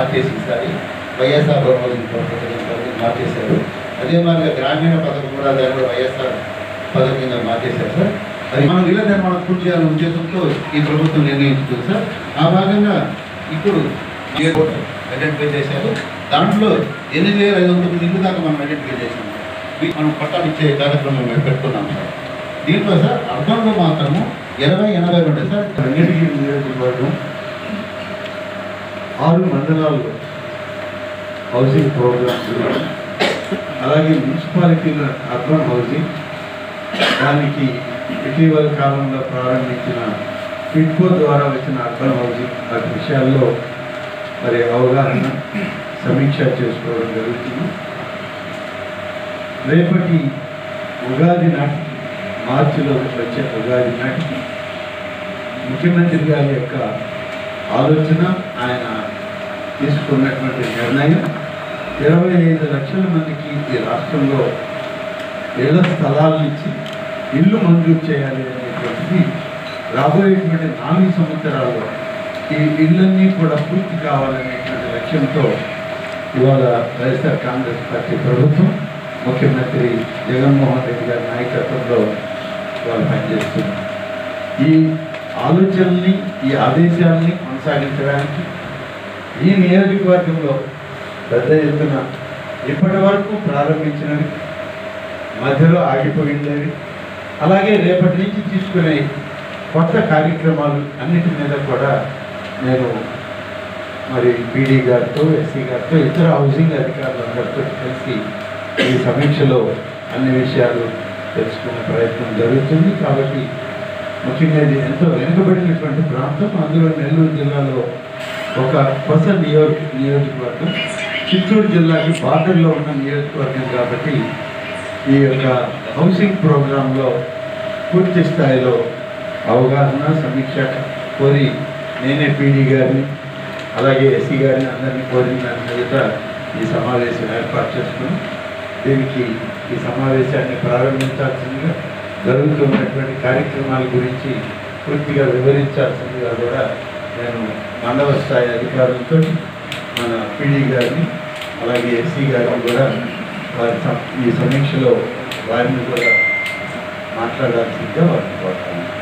మార్చేసి ఈసారి వైఎస్ఆర్ హౌసింగ్ పథకం మార్చేశారు అదే మాదిరిగా గ్రామీణ పథకం కూడా దాన్ని కూడా వైఎస్ఆర్ పథకం కింద మార్చేశారు సార్ అది మనం ఇళ్ల నిర్మాణం పూర్తి చేయాలనే ఉద్దేశంతో ఈ ప్రభుత్వం నిర్ణయించుకుంది సార్ ఆ భాగంగా ఇప్పుడు ఐడెంటిఫై చేశారు దాంట్లో ఎనిమిది వేల ఐదు వందల తొమ్మిది ఇల్లు దాకా మనం ఐడెంటిఫై చేసాం వీ- మనం పట్టాలు ఇచ్చే కార్యక్రమం మేము పెట్టుకున్నాం సార్ దీంట్లో సార్ అర్బన్లో మాత్రము ఇరవై ఎనభై రెండు సార్ రంగడిగిరి నియోజకవర్గం ఆరు మండలాల్లో హౌసింగ్ ప్రోగ్రామ్ గురించి అలాగే మున్సిపాలిటీల అర్బన్ హౌసింగ్ దానికి ఇటీవల కాలంలో ప్రారంభించిన ఫిట్కో ద్వారా వచ్చిన అర్బన్ హౌసింగ్ వాటి విషయాల్లో మరి అవగాహన సమీక్ష చేసుకోవడం జరుగుతుంది రేపటి ఉగాది నాటికి మార్చిలో వచ్చే ఉగాది నాటికి ముఖ్యమంత్రి గారి యొక్క ఆలోచన ఆయన తీసుకున్నటువంటి నిర్ణయం ఇరవై ఐదు లక్షల మందికి ఈ రాష్ట్రంలో ఇళ్ల స్థలాలను ఇచ్చి ఇల్లు మంజూరు చేయాలి అనేటువంటిది రాబోయేటువంటి నాలుగు సంవత్సరాల్లో ఈ ఇళ్ళన్నీ కూడా పూర్తి కావాలనేటువంటి లక్ష్యంతో ఇవాళ వైఎస్ఆర్ కాంగ్రెస్ పార్టీ ప్రభుత్వం ముఖ్యమంత్రి జగన్మోహన్ రెడ్డి గారి నాయకత్వంలో వాళ్ళు పనిచేస్తున్నారు ఈ ఆలోచనల్ని ఈ ఆదేశాలని కొనసాగించడానికి ఈ నియోజకవర్గంలో పెద్ద ఎత్తున ఇప్పటి వరకు ప్రారంభించినవి మధ్యలో ఆగిపోయిండేవి అలాగే రేపటి నుంచి తీసుకునే కొత్త కార్యక్రమాలు అన్నిటి మీద కూడా నేను మరి పీడీ గారితో ఎస్సీ గారితో ఇతర హౌసింగ్ అధికారులందరితో కలిసి ఈ సమీక్షలో అన్ని విషయాలు తెలుసుకునే ప్రయత్నం జరుగుతుంది కాబట్టి ముఖ్యంగా ఇది ఎంతో వెనుకబడినటువంటి ప్రాంతం అందులో నెల్లూరు జిల్లాలో ఒక కొత్త నియో నియోజకవర్గం చిత్తూరు జిల్లాకి బార్డర్లో ఉన్న నియోజకవర్గం కాబట్టి ఈ యొక్క హౌసింగ్ ప్రోగ్రాంలో పూర్తి స్థాయిలో అవగాహన సమీక్ష కోరి నేనే పీడీ గారిని అలాగే ఎస్సీ గారిని అందరినీ కోరిన దాని మీద ఈ సమావేశం ఏర్పాటు చేసుకుని దీనికి ఈ సమావేశాన్ని ప్రారంభించాల్సిందిగా జరుగుతున్నటువంటి కార్యక్రమాల గురించి పూర్తిగా వివరించాల్సిందిగా కూడా నేను మండల స్థాయి అధికారులతో మన పీడీ గారిని అలాగే ఎస్సీ గారిని కూడా వారి సం- ఈ సమీక్షలో వారిని కూడా మాట్లాడాల్సిందిగా వారిని కోరుతాను